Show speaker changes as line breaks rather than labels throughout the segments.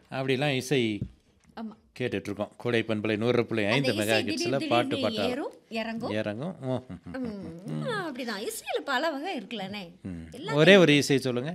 அப்படிலாம் இசை
ஆமா
கேட்டுட்ருக்கோம் கோடை பண்பலை நூறு புள்ளி ஐந்து
அந்த
மெகா
இசை
கிட்ஸில்
திடீர்
பாட்டு
திடீர்னு
பாட்டா
ஏறும் இறங்கும்
இறங்கும் ம், ம், ம்.
ம், அப்படிதான் இசையில பல வகை இருக்குல்லண்ணே எல்லாம்
ஒரே ஒரு இசை சொல்லுங்க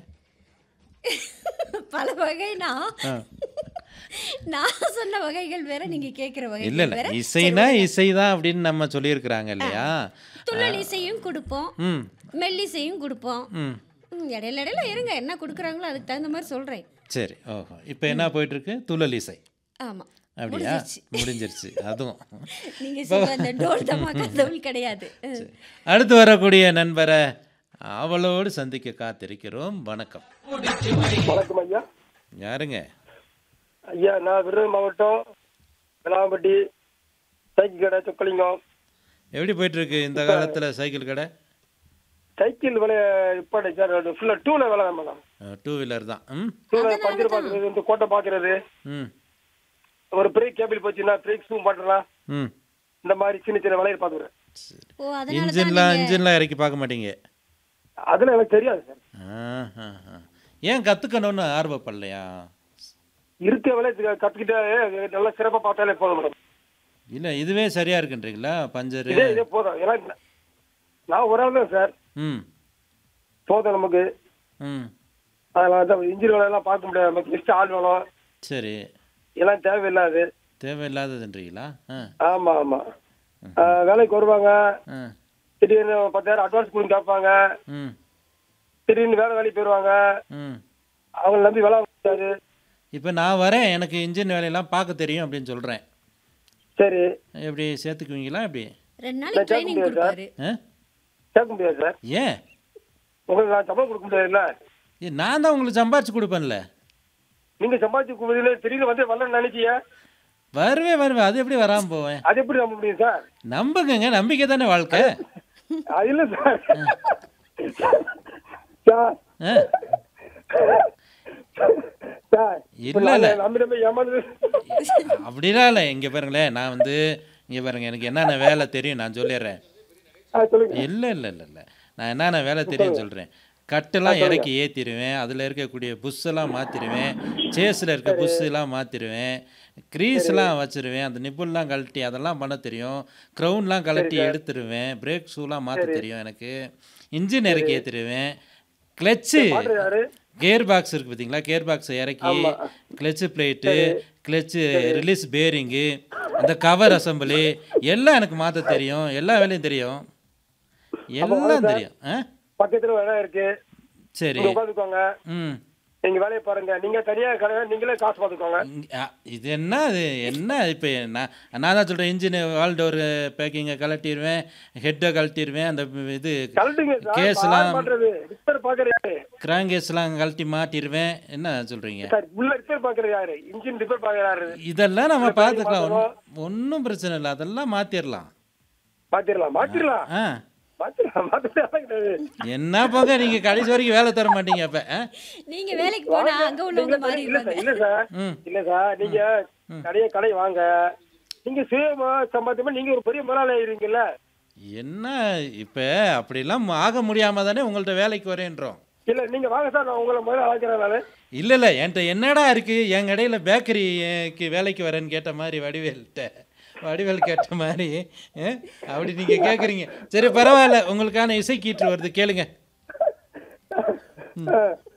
பல வகைனா
ஆ.
நான் சொன்ன வகைகள் வேற நீங்க கேக்குற
இல்லை
வகைகள்
இல்லை
வேற
இசைனா இசை தான் அப்படின்னு நம்ம சொல்லியிருக்கிறாங்க இல்லையா
துள்ளல் இசையும் கொடுப்போம்
ம்
மெல்லிசையும் கொடுப்போம்
ம்
ம், இடையில இடையில இருங்க என்ன கொடுக்குறாங்களோ அதுக்கு தகுந்த மாதிரி சொல்றேன்
சரி ஓஹோ இப்போ என்ன போயிட்டுருக்கு துள்ளல் இசை
ஆமா
அப்படியா
முடிஞ்சிருச்சு.
முடிஞ்சிருச்சு அதுவும்
நீங்க சொல்ற அந்த டோல் தமாக்கா தோல் கிடையாது ம்.
அடுத்து வரக்கூடிய நண்பரை அவளோடு சந்திக்க காத்திருக்கிறோம் வணக்கம்
வணக்கம் ஐயா
யாருங்க
ஐயா நான் விருதுநகர் மாவட்டம் விளாம்பட்டி சைக்கிள் கடை சொக்கலிங்கம்
எப்படி போயிட்டுருக்கு இந்த காலத்தில் சைக்கிள் கடை
சைக்கிள் விலை இப்போ சார் ஃபுல்லாக டூ வீலர் வேலை தான் மேடம்
டூ வீலர் தான் ம்
டூ வீலர் பஞ்சர் பார்க்குறது இந்த கோட்டை பார்க்குறது
ம்
ஒரு பிரேக் கேபிள் போச்சுன்னா பிரேக் ஷூ மாட்டலாம்
ம்
இந்த மாதிரி சின்ன சின்ன வேலையை பார்த்துக்கிறேன்
ஓ அதனால தான்
இன்ஜின்லாம் இன்ஜின்லாம் இறக்கி பார்க்க மாட்டீங்க
அதில் எனக்கு தெரியாது சார்
ஆஹா, ஆஹா. ஏன் கற்றுக்கணும்னு ஆர்வப்படலையா
இருக்க வேலை கற்றுக்கிட்டே நல்லா சிறப்பாக பார்த்தாலே போதும் மேடம்
இல்லை இதுவே சரியாக இருக்குன்றீங்களா பஞ்சரு
இதே இதே போதும் ஏன்னா நான்- நான் ஒரு ஆள் தான் சார்
ம்
போதும் நமக்கு
ம்
அதனால தான் இன்ஜின் வேலையெல்லாம் பார்க்க முடியாது நமக்கு நெக்ஸ்ட் ஆள் வேணும்
சரி
எல்லாம் தேவையில்லாது
தேவையில்லாததுன்றீங்களா ஆ
ஆமா ஆமா ஆ, வேலைக்கு வருவாங்க
ஆ
திடீர்னு பத்தாயிரம் அட்வான்ஸ் கொடுங்க கேட்பாங்க
ம்
திடீர்னு வேலை வேலைக்கு போயிடுவாங்க
ம்
அவங்கள நம்பி வேலை வாங்க முடியாது
இப்போ நான் வரேன் எனக்கு இன்ஜின் வேலையெல்லாம் பார்க்க தெரியும் அப்படின்னு சொல்கிறேன்
சரி
எப்படி சேர்த்துக்குவீங்களா எப்படி
ரெண்டு நாளைக்கு ட்ரைனிங் கொடுப்பாரு
ஆ
கேட்க முடியாது சார்
ஏன்
உங்களுக்கு நான் சம்பளம் கொடுக்க முடியாதுல்ல
ஏ, நான் தான் உங்களுக்கு சம்பாரிச்சு கொடுப்பேன்ல
நீங்க சம்பாதிச்சு கொடுக்கறதுல திடீர்னு வந்து வரலன்னு நினைச்சிய
வருவேன் வருவேன் அது எப்படி வராமல் போவேன்
அது எப்படி நம்ப முடியும் சார்
நம்புங்கங்க நம்பிக்கை தானே வாழ்க்கை
அது இல்ல சார் சார்
ஆ
சார் இப்ப
இல்ல, இல்ல.
நாங்க நம்பி நம்பி ஏமாந்து
அப்படிலாம் இல்லை இங்கே பாருங்களேன் நான் வந்து இங்கே பாருங்க எனக்கு என்னென்ன வேலை தெரியும் நான் சொல்லிடுறேன்
ஆ, சொல்லுங்க
இல்லை இல்லை இல்லை இல்லை நான் என்னென்ன வேலை தெரியும் சொல்கிறேன் கட்டெல்லாம் இறக்கி ஏற்றிடுவேன் அதில் இருக்கக்கூடிய புஷ்ஷெல்லாம் மாற்றிடுவேன் சேஸில் இருக்க புஷ்ஷெல்லாம் மாற்றிடுவேன் க்ரீஸ்லாம் வச்சிருவேன் அந்த நிப்புல்லாம் கழட்டி அதெல்லாம் பண்ண தெரியும் க்ரௌன்லாம் கழட்டி எடுத்துருவேன் பிரேக் ஷூலாம் மாற்ற தெரியும் எனக்கு இன்ஜின் இறக்கி ஏற்றிடுவேன் கிளச்சு
மாட்டுறது யாரு
கியர் பாக்ஸ் இருக்குது பார்த்தீங்களா கியர் பாக்ஸை இறக்கி clutch plate clutch release bearing அந்த கவர் அசம்பிளி எல்லாம் எனக்கு மாற்ற தெரியும் எல்லா வேலையும் தெரியும் எல்லாம் தெரியும் ஆ
பக்கத்துல வேலை இருக்கு
சரி
நீங்க உட்காந்துக்கோங்க
ம்
நீங்க வேலையை பாருங்க நீங்க தனியா கடை நீங்களே காசு பார்த்துக்கோங்க
இங்க- ஆ, இது என்ன இது என்ன இப்போ நான் நான் தான் சொல்கிறேன் இன்ஜின் வால் டோர் பேக்கிங்கை கழட்டிடுவேன் ஹெட்டை கழட்டிடுவேன் அந்த இது
கழட்டுங்க சார்
கேஸ்லாம்
பால் மாட்டுறது ரிப்பேர் பாக்குறது யாரு
கிராங்கேஸ்லாம் கழட்டி மாட்டிடுவேன் என்ன சொல்கிறீங்க
சார் உள்ள ரிப்பேர் பாக்குறது யாரு இன்ஜின் ரிப்பேர் பாக்குறது யாரு
இதெல்லாம் நம்ம
ரிப்பேர்
பார்த்துக்கலாம்
மாத்தணும்.
ஒன்றும் பிரச்சனை இல்லை அதெல்லாம் மாற்றிடலாம்
மாத்திரலாம் மாத்திரலாம்
ஆ
மாத்திரலாம் மாத்திரலாம் கிடையாது
என்ன போங்க நீங்க கடைசி வரைக்கும் வேலை தர மாட்டீங்க அப்ப ஆ?
நீங்க வேலைக்கு போனா அங்க உள்ளவங்க மாறி
இல்ல சார் இல்ல சார்
ம்
இல்ல சார் நீங்க கடைய கடை வாங்க நீங்க சுயமா சம்பாத்தியமா நீங்க ஒரு பெரிய முதலாளி ஆயிருவீங்கல்ல
என்ன இப்ப அப்படிலாம் ஆக முடியாம தானே உங்கள்ட்ட வேலைக்கு வரேன்றோம்
இல்ல நீங்க வாங்க சார் நான் உங்களை முதல்ல அழைக்கிறேன் நானு
இல்ல இல்ல என்கிட்ட என்னடா இருக்கு என் கடையில பேக்கரிக்கு வேலைக்கு வரேன்னு கேட்ட மாதிரி வடிவேல்கிட்ட வடிவேல் கேட்ட மாதிரி ஆ? அப்படி நீங்க கேக்குறீங்க சரி பரவாயில்ல உங்களுக்கான இசை கீற்று வருது கேளுங்க
ஆ.